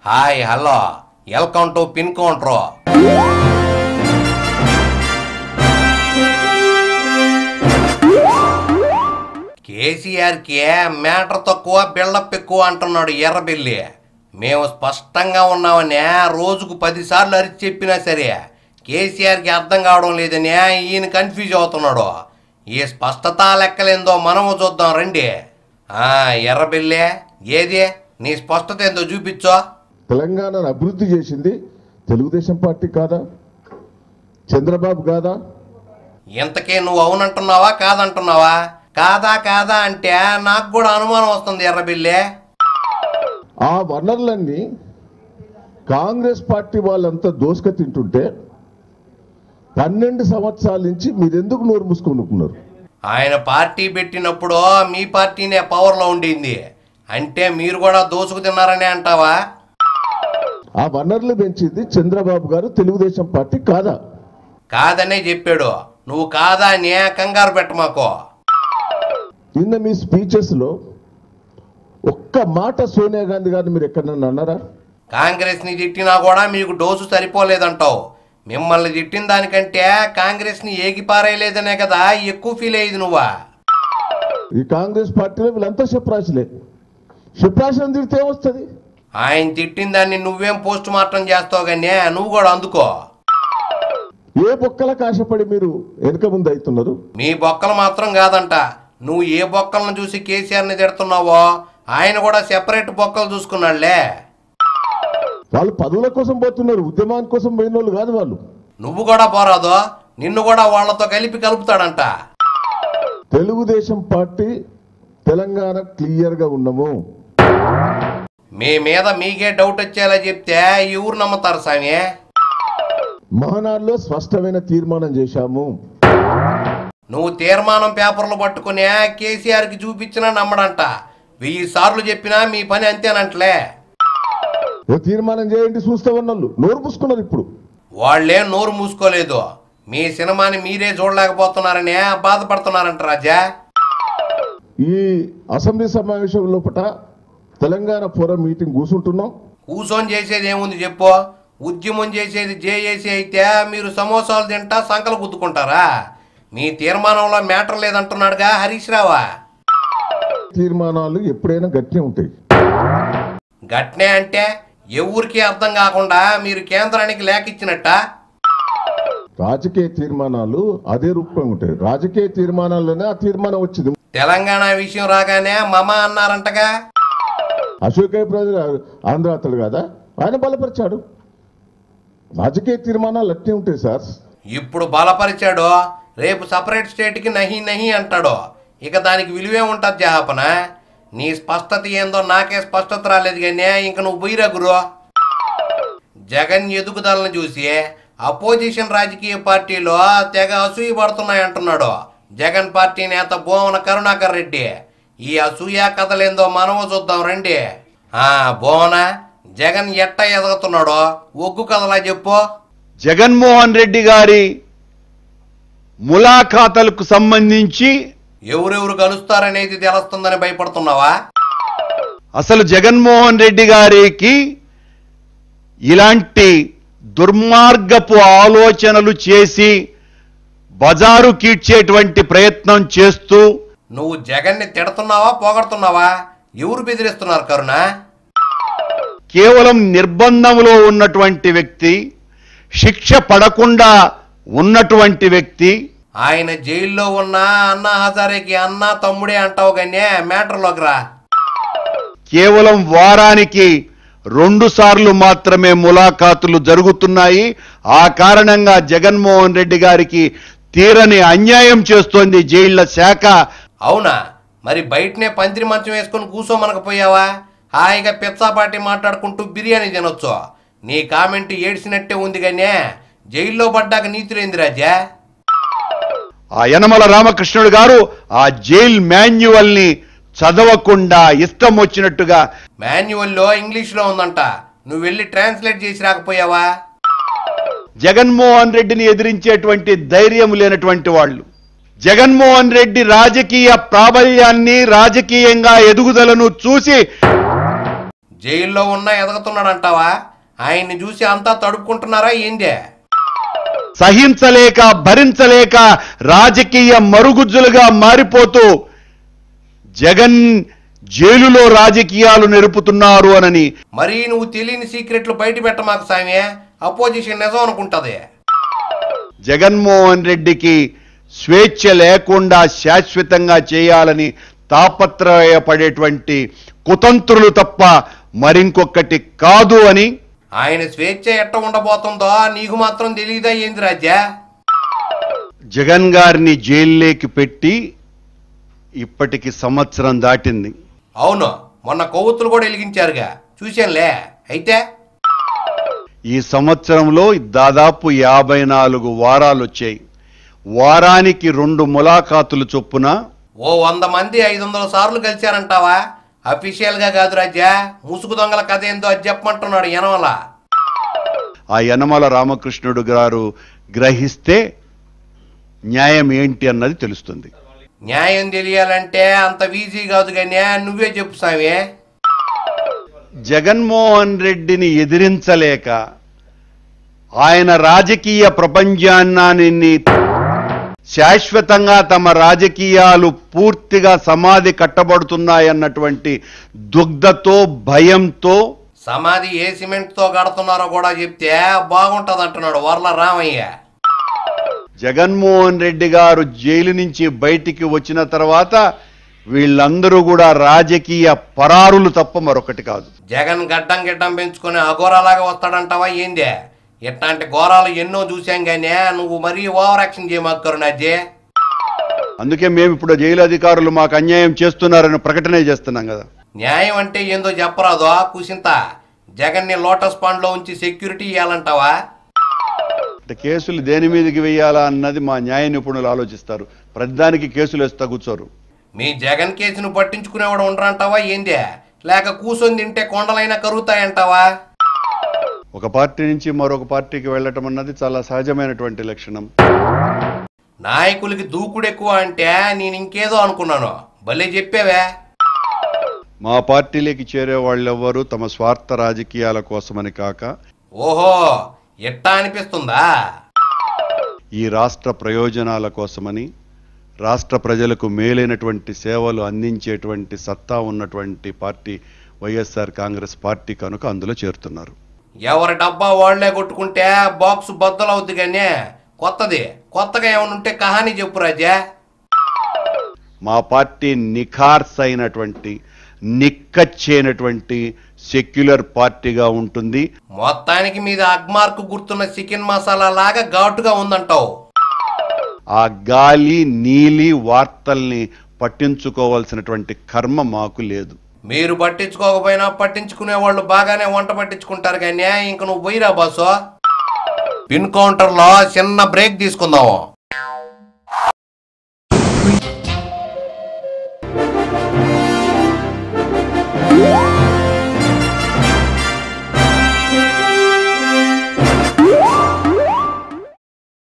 hi hello welcome to pin counter కేసీఆర్కి matter తక్కువ buildup ఎక్కువ అంటున్నాడు ఎర్రబెల్లి మేము స్పష్టంగా ఉన్నామని రోజుకు పదిసార్లు అరిచి చెప్పినా సరే కేసీఆర్కి అర్థం కావడం లేదని ఈయన కన్ఫ్యూజ్ అవుతున్నాడు ఈ స్పష్టత లెక్కలేందో మనము చూద్దాం రండి ఆ ఎర్రబెల్లి ఏది నీ స్పష్టత ఏందో చూపించో తెలంగాణను అభివృద్ధి చేసింది తెలుగుదేశం పార్టీ కాదా చంద్రబాబు కాదా ఇంతకీ నువ్వు అవునంటున్నావా కాదంటున్నావా కాదా కాదా అంటే నాకు కూడా అనుమానం వస్తుంది ఎర్రబిల్లే ఆ వనరులన్నీ కాంగ్రెస్ పార్టీ వాళ్ళంతా దోసుక తింటుంటే పన్నెండు సంవత్సరాల నుంచి మీరెందుకు నోరు మూసుకొనుకున్నారు ఆయన పార్టీ పెట్టినప్పుడు మీ పార్టీనే పవర్లో ఉండింది అంటే మీరు కూడా దోసుకు తిన్నారనే అంటావా ఆ వనరులు పెంచింది చంద్రబాబు గారు తెలుగుదేశం పార్టీ కాదా కాదనే చెప్పాడు నువ్వు కాదా అని కంగారు పెట్టమాకో నిన్న మీ స్పీచెస్లో ఒక్క మాట సోనియా గాంధీ గారిని మీరు ఎక్కడన్నా అన్నారా కాంగ్రెస్ని తిట్టినా కూడా మీకు డోసు సరిపోలేదంటావు మిమ్మల్ని తిట్టిన దానికంటే కాంగ్రెస్ని ఏగిపారేయలేదనే కదా ఎక్కువ ఫీల్ అయ్యేది నువ్వా ఈ కాంగ్రెస్ పార్టీలో వీళ్ళంతా చెప్పరాశులే చెప్పరాశులను తిడితే ఏమొస్తుంది ఆయన తిట్టిన దాన్ని నువ్వేం పోస్ట్ మార్టం చేస్తావు కానీ నువ్వు కూడా అందుకో ఏ బొక్కలకు ఆశపడి మీరు వెనుక ముందు అవుతున్నారు మీ బొక్కలు మాత్రం కాదంట నువ్వు ఏ బొక్కలను చూసి కేసీఆర్ని తిడుతున్నావో ఆయన కూడా సెపరేట్ బొక్కలు చూసుకున్నాడులే వాళ్ళు పదవుల కోసం పోతున్నారు ఉద్యమాని కోసం పోయిన వాళ్ళు కాదు వాళ్ళు నువ్వు కూడా పోరాదో నిన్ను కూడా వాళ్ళతో కలిపి కలుపుతాడంట తెలుగుదేశం పార్టీ తెలంగాణ క్లియర్గా ఉన్నాము మీ మీద మీకే డౌట్ వచ్చేలా చెప్తే ఎవరు నమ్ముతారు స్వామి మహానాడులో స్పష్టమైన తీర్మానం చేశాము నువ్వు తీర్మానం పేపర్లు పట్టుకుని కేసీఆర్కి చూపించినా నమ్మడంట వెయ్యి సార్లు చెప్పినా మీ పని అంతేనంటలే ఓ తీర్మానం చేయండి చూస్తే ఉన్నోళ్ళు నోరు పూసుకున్నారు ఇప్పుడు వాళ్ళేం నోరు మూసుకోలేదు మీ సినిమాని మీరే చూడలేకపోతున్నారని బాధపడుతున్నారంట రాజా ఈ అసెంబ్లీ సమావేశం లోపల తెలంగాణ ఫోరం మీటింగ్ కూర్చుంటున్నాం కూసోని చేసేది ఏముంది చెప్పు ఉద్యమం చేసేది జేఏసీ అయితే మీరు సమోసాలు తింటా సంకలు గుద్దుకుంటారా మీ తీర్మానంలో మ్యాటర్ లేదంటున్నాడుగా హరీష్ రావా తీర్మానాలు ఎప్పుడైనా గట్టినే ఉంటాయి గట్నే అంటే ఎవరికి అర్థం కాకుండా మీరు కేంద్రానికి లేఖ ఇచ్చినట్ట రాజకీయ తీర్మానాలు అదే రూపంగా ఉంటాయి రాజకీయ తీర్మానాల్లోనే ఆ తీర్మానం వచ్చింది తెలంగాణ విషయం రాగానే మమ అన్నారంటగా అశోక్ ప్రజలు ఆంధ్ర అతడు కదా ఆయన బలపరిచాడు రాజకీయ తీర్మానాలు అట్నే ఉంటాయి సార్ ఇప్పుడు బలపరిచాడు రేపు సపరేట్ స్టేట్కి నహి నహి అంటాడు ఇక దానికి విలువే ఉంటుంది జాపన నీ స్పష్టత ఏందో నాకే స్పష్టత రాలేదు కానీ ఇంక నువ్వు పోయిరా గురు జగన్ ఎదుగుదలను చూసి అపోజిషన్ రాజకీయ పార్టీలో తెగ అసూయ పడుతున్నాయి అంటున్నాడు జగన్ పార్టీ నేత భువన కరుణాకర్ రెడ్డి ఈ అసూయ కథలేందో మనము చూద్దాం రండి ఆ భువన జగన్ ఎట్ట ఎదుగుతున్నాడో ఒగ్గు కథలా చెప్పు జగన్మోహన్ రెడ్డి గారి ములాఖాతలకు సంబంధించి ఎవరెవరు కలుస్తారనేది తెలుస్తుందని భయపడుతున్నావా అసలు జగన్మోహన్ రెడ్డి గారికి ఇలాంటి దుర్మార్గపు ఆలోచనలు చేసి బజారు కీడ్చేటువంటి ప్రయత్నం చేస్తూ నువ్వు జగన్ని తిడుతున్నావా పొగడుతున్నావా ఎవరు బెదిరిస్తున్నారు కరుణ కేవలం నిర్బంధంలో ఉన్నటువంటి వ్యక్తి శిక్ష పడకుండా ఉన్నటువంటి వ్యక్తి ఆయన జైల్లో ఉన్న అన్న హజారేకి అన్న తమ్ముడే అంటావు కానీ మ్యాటర్లోకి రా కేవలం వారానికి రెండు సార్లు మాత్రమే ములాఖాతులు జరుగుతున్నాయి ఆ కారణంగా జగన్మోహన్ రెడ్డి గారికి తీరని అన్యాయం చేస్తోంది జైళ్ల శాఖ అవునా మరి బయటనే పందిరి మంచం వేసుకొని కూసోమనకపోయావా హాయిగా పిచ్చాపాటి మాట్లాడుకుంటూ బిర్యానీ తినొచ్చు నీ కామెంట్ ఏడ్చినట్టే ఉంది కానీ జైల్లో పడ్డాక నీతులేంది రాజా ఆ యనమల రామకృష్ణుడు గారు ఆ జైల్ మాన్యువల్ ని చదవకుండా ఇష్టం వచ్చినట్టుగా మాన్యువల్లో ఇంగ్లీష్లో ఉందంట నువ్వు వెళ్ళి ట్రాన్స్లేట్ చేసి రాకపోయావా జగన్మోహన్ రెడ్డిని ఎదిరించేటువంటి ధైర్యం లేనటువంటి వాళ్ళు జగన్మోహన్ రెడ్డి రాజకీయ ప్రాబల్యాన్ని రాజకీయంగా ఎదుగుదలను చూసి జైల్లో ఉన్నా ఎదగతున్నాడంటావా ఆయన్ని చూసి అంతా తడుపుకుంటున్నారా ఏందే సహించలేక భరించలేక రాజకీయ మరుగుజ్జులుగా మారిపోతూ జగన్ జైలులో రాజకీయాలు నెరుపుతున్నారు అనని మరీ నువ్వు తెలియని సీక్రెట్లు బయట పెట్టమాకు సామి అపోజిషన్ నిజం అనుకుంటది జగన్మోహన్ రెడ్డికి స్వేచ్ఛ లేకుండా శాశ్వతంగా చేయాలని తాపత్రయపడేటువంటి కుతంత్రులు తప్ప మరింకొకటి కాదు అని ఆయన స్వేచ్ఛ ఎట్ట ఉండబోతుందో నీకు మాత్రం తెలియదా ఏంది రాజ్యా జగన్ గారిని జైల్లోకి పెట్టి ఇప్పటికి సంవత్సరం దాటింది అవును మొన్న కొవ్వొత్తులు కూడా వెలిగించారుగా చూశానులే అయితే ఈ సంవత్సరంలో దాదాపు యాభై నాలుగు వారాలు వచ్చాయి వారానికి రెండు ములాఖాతులు చొప్పున ఓ వంద మంది ఐదు వందల సార్లు కలిశారంటావా అఫీషియల్ గా కాదు రాజ్యా ముసుగు దొంగల కథ ఏందో అది చెప్పమంటున్నాడు యనమల ఆ యనమల రామకృష్ణుడు గారు గ్రహిస్తే న్యాయం ఏంటి అన్నది తెలుస్తుంది న్యాయం తెలియాలంటే అంత ఈజీ కాదు కానీ నువ్వే చెప్పు స్వామి జగన్మోహన్ రెడ్డిని ఎదిరించలేక ఆయన రాజకీయ ప్రపంచాన్ని శాశ్వతంగా తమ రాజకీయాలు పూర్తిగా సమాధి కట్టబడుతున్నాయన్నటువంటి దుగ్ధతో భయంతో సమాధి ఏ సిమెంట్ తో కడుతున్నారో కూడా చెప్తే బాగుంటది అంటున్నాడు వర్ల రామయ్య జగన్మోహన్ రెడ్డి గారు జైలు నుంచి బయటికి వచ్చిన తర్వాత వీళ్ళందరూ కూడా రాజకీయ పరారులు తప్ప మరొకటి కాదు జగన్ గడ్డం గిడ్డం పెంచుకొని అఘోరాలాగా వస్తాడంటావా ఏందే ఇట్లాంటి ఘోరాలు ఎన్నో చూశాం కానీ నువ్వు మరీ ఓవర్ యాక్షన్ చేయమక్కరు నాజీ అందుకే మేము ఇప్పుడు జైలు అధికారులు మాకు అన్యాయం చేస్తున్నారని ప్రకటనే చేస్తున్నాం కదా న్యాయం అంటే ఏందో చెప్పరాదో కుసింత జగన్ని లోటస్ పాండ్ లో ఉంచి సెక్యూరిటీ ఇవ్వాలంటావా అంటే కేసులు దేని మీదకి వెయ్యాలా అన్నది మా న్యాయ నిపుణులు ఆలోచిస్తారు ప్రతిదానికి కేసులు వేస్తా కూర్చోరు మీ జగన్ కేసును పట్టించుకునేవాడు ఉండరంటావా ఏందే లేక కూసొని తింటే కొండలైనా కరుగుతాయంటావా ఒక పార్టీ నుంచి మరొక పార్టీకి వెళ్ళటం అన్నది చాలా సహజమైనటువంటి లక్షణం నాయకులకి దూకుడు ఎక్కువ అంటే నేను ఇంకేదో అనుకున్నాను భలే చెప్పావే మా పార్టీలోకి చేరే వాళ్ళెవ్వరూ తమ స్వార్థ రాజకీయాల కోసమని కాక ఓహో ఎట్టా అనిపిస్తుందా ఈ రాష్ట్ర ప్రయోజనాల కోసమని రాష్ట్ర ప్రజలకు మేలైనటువంటి సేవలు అందించేటువంటి సత్తా ఉన్నటువంటి పార్టీ వైఎస్ఆర్ కాంగ్రెస్ పార్టీ కనుక అందులో చేరుతున్నారు ఎవరి డబ్బా వాళ్లే కొట్టుకుంటే బాక్స్ బద్దలవుద్ది కానీ కొత్తది కొత్తగా ఏమైనా ఉంటే కహానీ చెప్పు రాజా మా పార్టీ నిఖార్స్ అయినటువంటి నిక్కచ్చైనటువంటి సెక్యులర్ పార్టీగా ఉంటుంది మొత్తానికి మీద అగ్మార్కు గుర్తున్న చికెన్ మసాలా లాగా ఘాటుగా ఉందంటావు ఆ గాలి నీలి వార్తల్ని పట్టించుకోవాల్సినటువంటి కర్మ మాకు లేదు మీరు పట్టించుకోకపోయినా పట్టించుకునే వాళ్ళు బాగానే వంట పట్టించుకుంటారు కానీ ఇంక నువ్వు పోయిరా బాసు పిన్ కౌంటర్లో చిన్న బ్రేక్ తీసుకుందాము